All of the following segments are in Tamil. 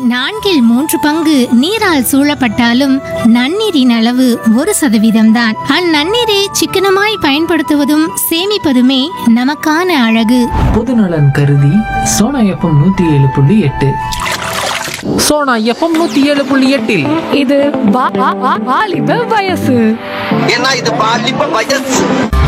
நான்கில் மூன்று பங்கு நீரால் சூழப்பட்டாலும் நன்னீரின் அளவு ஒரு சதவீதம்தான் அந்நன்னீரை சிக்கனமாய் பயன்படுத்துவதும் சேமிப்பதுமே நமக்கான அழகு பொதுநலன் கருதி சோனா எஃப்எம் நூத்தி ஏழு புள்ளி எட்டு சோனா எஃப்எம் நூத்தி ஏழு புள்ளி எட்டில் இது வா- வா- வா- வாலிப வயசு ஏன்னா இது பாலிப்ப வயசு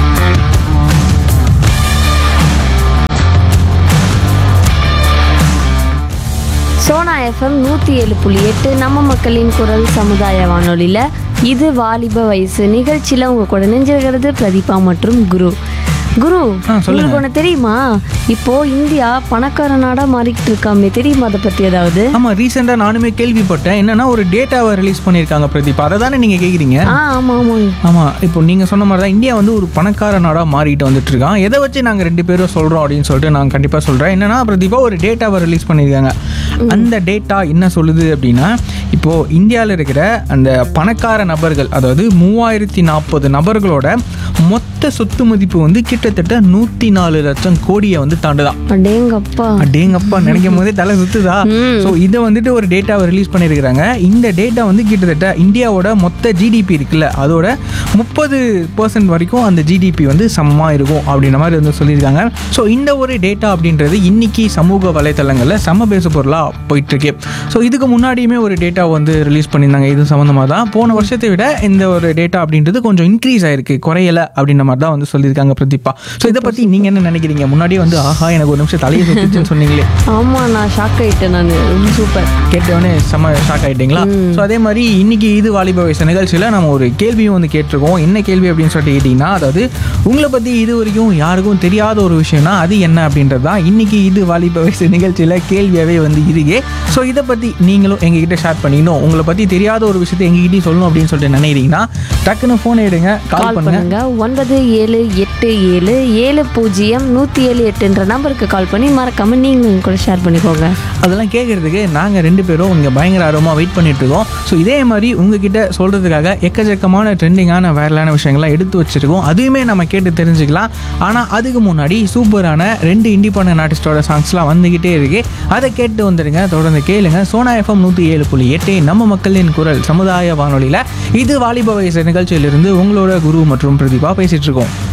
சோனா எஃப்எம் நூற்றி ஏழு புள்ளி எட்டு நம்ம மக்களின் குரல் சமுதாய வானொலியில் இது வாலிப வயசு நிகழ்ச்சியில் உங்கள் கூட நெஞ்சிருக்கிறது பிரதீபா மற்றும் குரு குரு உங்களுக்கு ஒன்று தெரியுமா இப்போ இந்தியா பணக்கார நாடா மாறிக்கிட்டு இருக்காமே தெரியுமா அதை பற்றி ஏதாவது ஆமா ரீசெண்டா நானுமே கேள்விப்பட்டேன் என்னன்னா ஒரு டேட்டாவை ரிலீஸ் பண்ணியிருக்காங்க பிரதீப் அதை தானே நீங்க கேக்குறீங்க ஆ ஆமாம் ஆமாம் ஆமா இப்போ நீங்க சொன்ன மாதிரி தான் இந்தியா வந்து ஒரு பணக்கார நாடா மாறிட்டு வந்துட்டு இருக்கான் எதை வச்சு நாங்க ரெண்டு பேரும் சொல்றோம் அப்படின்னு சொல்லிட்டு நான் கண்டிப்பா சொல்றேன் என்னன்னா பிரதீபா ஒரு டேட்டாவை ரிலீஸ் பண்ணியிருக்காங்க அந்த டேட்டா என்ன சொல்லுது அப்படின்னா இப்போ இந்தியாவில் இருக்கிற அந்த பணக்கார நபர்கள் அதாவது மூவாயிரத்தி நாற்பது நபர்களோட மொத்த சொத்து மதிப்பு வந்து கிட்டத்தட்ட நூத்தி நாலு லட்சம் கோடியை வந்து தாண்டுதான் அடேங்கப்பா அடேங்கப்பா நினைக்கும் போதே தலை சுத்துதா ஸோ இதை வந்துட்டு ஒரு டேட்டாவை ரிலீஸ் பண்ணியிருக்கிறாங்க இந்த டேட்டா வந்து கிட்டத்தட்ட இந்தியாவோட மொத்த ஜிடிபி இருக்குல்ல அதோட முப்பது பர்சன்ட் வரைக்கும் அந்த ஜிடிபி வந்து சமமா இருக்கும் அப்படின்ற மாதிரி வந்து சொல்லியிருக்காங்க ஸோ இந்த ஒரு டேட்டா அப்படின்றது இன்னைக்கு சமூக வலைத்தளங்களில் சம பேசு பொருளாக போயிட்டு இருக்கு ஸோ இதுக்கு முன்னாடியுமே ஒரு டேட்டா வந்து ரிலீஸ் பண்ணியிருந்தாங்க இது சம்மந்தமாக தான் போன வருஷத்தை விட இந்த ஒரு டேட்டா அப்படின்றது கொஞ்சம் இன்க்ரீஸ் ஆயிருக்கு குறையல அப்படின்ற மாதிரி தான் வந்து சொல்லியிருக்காங்க பிரதீபா ஸோ இதை பற்றி நீங்கள் என்ன நினைக்கிறீங்க முன்னாடியே வந்து ஆஹா எனக்கு ஒரு நிமிஷம் தலையை சுத்துச்சுன்னு சொன்னீங்களே ஆமாம் நான் ஷாக் ஆகிட்டேன் நான் ரொம்ப சூப்பர் கேட்டவொடனே செம்ம ஷாக் ஆயிட்டீங்களா ஸோ அதே மாதிரி இன்னைக்கு இது வாலிப வயசு நிகழ்ச்சியில் நம்ம ஒரு கேள்வியும் வந்து கேட்டிருக்கோம் என்ன கேள்வி அப்படின்னு சொல்லிட்டு கேட்டிங்கன்னா அதாவது உங்களை பற்றி இது வரைக்கும் யாருக்கும் தெரியாத ஒரு விஷயம்னா அது என்ன அப்படின்றது தான் இன்னைக்கு இது வாலிப வயசு நிகழ்ச்சியில் கேள்வியாகவே வந்து இருக்கே ஸோ இதை பற்றி நீங்களும் எங்ககிட்ட ஷேர் பண்ணிக்கணும் உங்களை பற்றி தெரியாத ஒரு விஷயத்தை எங்ககிட்டயும் சொல்லணும் அப்படின்னு சொல்லிட்டு நினைக்கிறீங்கன்னா டக்குன்னு ஃபோன் எடுங்க கால் கால் பண்ணுங்க பண்ணுங்க ஒன்பது ஏழு எட்டு ஏழு ஏழு பூஜ்ஜியம் நூற்றி ஏழு எட்டுன்ற நம்பருக்கு கால் பண்ணி மறக்காம நீங்களும் எங்க கூட ஷேர் பண்ணிக்கோங்க அதெல்லாம் கேட்குறதுக்கு நாங்கள் ரெண்டு பேரும் இங்கே பயங்கர ஆர்வமாக வெயிட் பண்ணிட்டு இருக்கோம் ஸோ இதே மாதிரி உங்ககிட்ட சொல்கிறதுக்காக எக்கச்சக்கமான ட்ரெண்டிங்கான வைரலான விஷயங்கள்லாம் எடுத்து வச்சிருக்கோம் அதுவுமே நம்ம கேட்டு தெரிஞ்சுக்கலாம் ஆனால் அதுக்கு முன்னாடி சூப்பரான ரெண்டு இண்டிபெண்டன்ட் ஆர்டிஸ்டோட சாங்ஸ்லாம் வந்துக்கிட்டே இருக்கு அதை கேட்டு வந்துடுங்க தொடர்ந்து கேளுங்க சோனா எஃப்எம் நூற்றி ஏழு புள்ளி எட்டு நம்ம மக்களின் குரல் சமுதாய வானொலியில் இது வாலிப வயசு நிகழ்ச்சியிலிருந்து உங்களோட குரு மற்றும் பிரதீபா பேசிட்டு இருக்கோம்